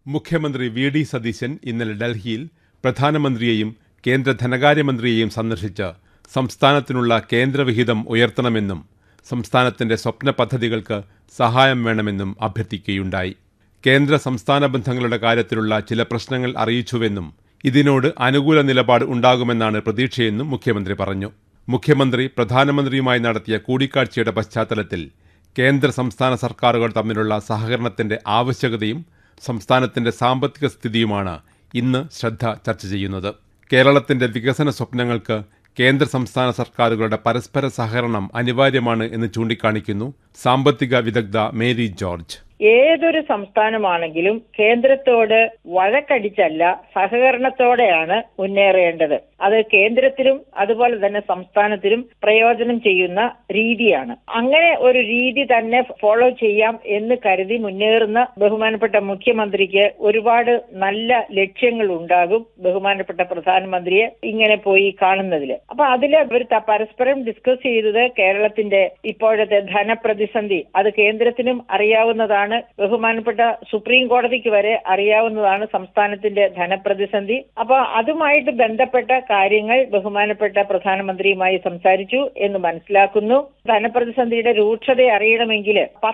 മുഖ്യമന്ത്രി V D Satheesan ഇന്നലെ ഡൽഹിയിൽ പ്രധാനമന്ത്രിയെയും കേന്ദ്ര ധനകാര്യമന്ത്രിയെയും സന്ദർശിച്ച് സംസ്ഥാനത്തിനുള്ള കേന്ദ്രവിഹിതം ഉയർത്തണമെന്നും സംസ്ഥാനത്തിന്റെ സ്വപ്ന പദ്ധതികൾക്ക് സഹായം വേണമെന്നും അഭ്യർത്ഥിക്കുകയുണ്ടായി കേന്ദ്ര സംസ്ഥാന ബന്ധങ്ങളുടെ കാര്യത്തിലുള്ള ചില പ്രശ്നങ്ങൾ അറിയിച്ചുവെന്നും ഇതിനോട് അനുകൂല നിലപാട് ഉണ്ടാകുമെന്നാണ് പ്രതീക്ഷയെന്നും മുഖ്യമന്ത്രി പറഞ്ഞു മുഖ്യമന്ത്രി പ്രധാനമന്ത്രിയുമായി നടത്തിയ കൂടിക്കാഴ്ചയുടെ പശ്ചാത്തലത്തിൽ കേന്ദ്ര സംസ്ഥാന സർക്കാരുകൾ തമ്മിലുള്ള സഹകരണത്തിന്റെ ആവശ്യകതയും സംസ്ഥാനത്തിന്റെ സാമ്പത്തിക സ്ഥിതിയുമാണ് ഇന്ന് ശ്രദ്ധ ചർച്ച ചെയ്യുന്നത് കേരളത്തിന്റെ വികസന സ്വപ്നങ്ങൾക്ക് കേന്ദ്ര സംസ്ഥാന സർക്കാരുകളുടെ പരസ്പര സഹകരണം അനിവാര്യമാണ് എന്ന് ചൂണ്ടിക്കാണിക്കുന്നു സാമ്പത്തിക വിദഗ്ധ മേരി ജോർജ് ഏതൊരു സംസ്ഥാനമാണെങ്കിലും കേന്ദ്രത്തോട് വഴക്കടിച്ചല്ല സഹകരണത്തോടെയാണ് മുന്നേറേണ്ടത് അത് കേന്ദ്രത്തിലും അതുപോലെ തന്നെ സംസ്ഥാനത്തിലും പ്രയോജനം ചെയ്യുന്ന രീതിയാണ് അങ്ങനെ ഒരു രീതി തന്നെ ഫോളോ ചെയ്യാം എന്ന് കരുതി മുന്നേറുന്ന ബഹുമാനപ്പെട്ട മുഖ്യമന്ത്രിക്ക് ഒരുപാട് നല്ല ലക്ഷ്യങ്ങൾ ഉണ്ടാകും ബഹുമാനപ്പെട്ട പ്രധാനമന്ത്രിയെ ഇങ്ങനെ പോയി കാണുന്നതിൽ അപ്പൊ അതിൽ അവർ ത- പരസ്പരം ഡിസ്കസ് ചെയ്തത് കേരളത്തിന്റെ ഇപ്പോഴത്തെ ധനപ്രതിസന്ധി അത് കേന്ദ്രത്തിനും അറിയാവുന്നതാണ് ബഹുമാനപ്പെട്ട സുപ്രീം കോടതിക്ക് വരെ അറിയാവുന്നതാണ് സംസ്ഥാനത്തിന്റെ ധനപ്രതിസന്ധി അപ്പൊ അതുമായിട്ട് ബന്ധപ്പെട്ട കാര്യങ്ങൾ ബഹുമാനപ്പെട്ട പ്രധാനമന്ത്രിയുമായി സംസാരിച്ചു എന്ന് മനസ്സിലാക്കുന്നു ധനപ്രതിസന്ധിയുടെ രൂക്ഷത അറിയണമെങ്കിൽ